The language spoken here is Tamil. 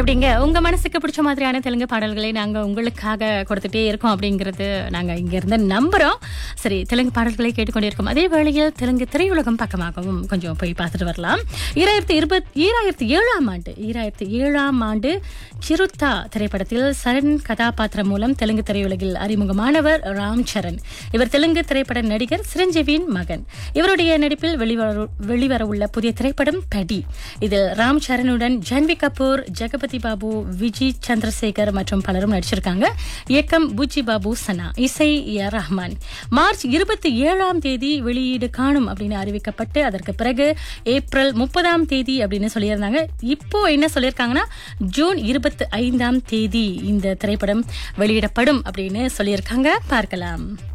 எப்படிங்க உங்க மனசுக்கு பிடிச்ச மாதிரியான தெலுங்கு பாடல்களை நாங்க உங்களுக்காக கொடுத்துட்டே இருக்கோம் அப்படிங்கிறது நாங்க இங்க இருந்து நம்புறோம் சரி தெலுங்கு பாடல்களை கேட்டுக்கொண்டிருக்கோம் அதே வேளையில் தெலுங்கு திரையுலகம் பக்கமாகவும் கொஞ்சம் போய் பார்த்துட்டு வரலாம் ஈராயிரத்தி இருபத் ஈராயிரத்தி ஏழாம் ஆண்டு ஈராயிரத்தி ஏழாம் ஆண்டு சிருத்தா திரைப்படத்தில் சரண் கதாபாத்திரம் மூலம் தெலுங்கு திரையுலகில் அறிமுகமானவர் ராம் சரண் இவர் தெலுங்கு திரைப்பட நடிகர் சிரஞ்சீவியின் மகன் இவருடைய நடிப்பில் வெளிவர வெளிவர உள்ள புதிய திரைப்படம் படி இதில் ராம் சரணுடன் ஜான்வி கபூர் ஜெகபதி பாபு விஜய் சந்திரசேகர் மற்றும் பலரும் நடிச்சிருக்காங்க இயக்கம் பூச்சி பாபு சனா இசை ஏ ரஹ்மான் மார்ச் இருபத்தி ஏழாம் தேதி வெளியீடு காணும் அப்படின்னு அறிவிக்கப்பட்டு அதற்கு பிறகு ஏப்ரல் முப்பதாம் தேதி அப்படின்னு சொல்லியிருந்தாங்க இப்போ என்ன சொல்லியிருக்காங்கன்னா ஜூன் இருபத்தி ஐந்தாம் தேதி இந்த திரைப்படம் வெளியிடப்படும் அப்படின்னு சொல்லியிருக்காங்க பார்க்கலாம்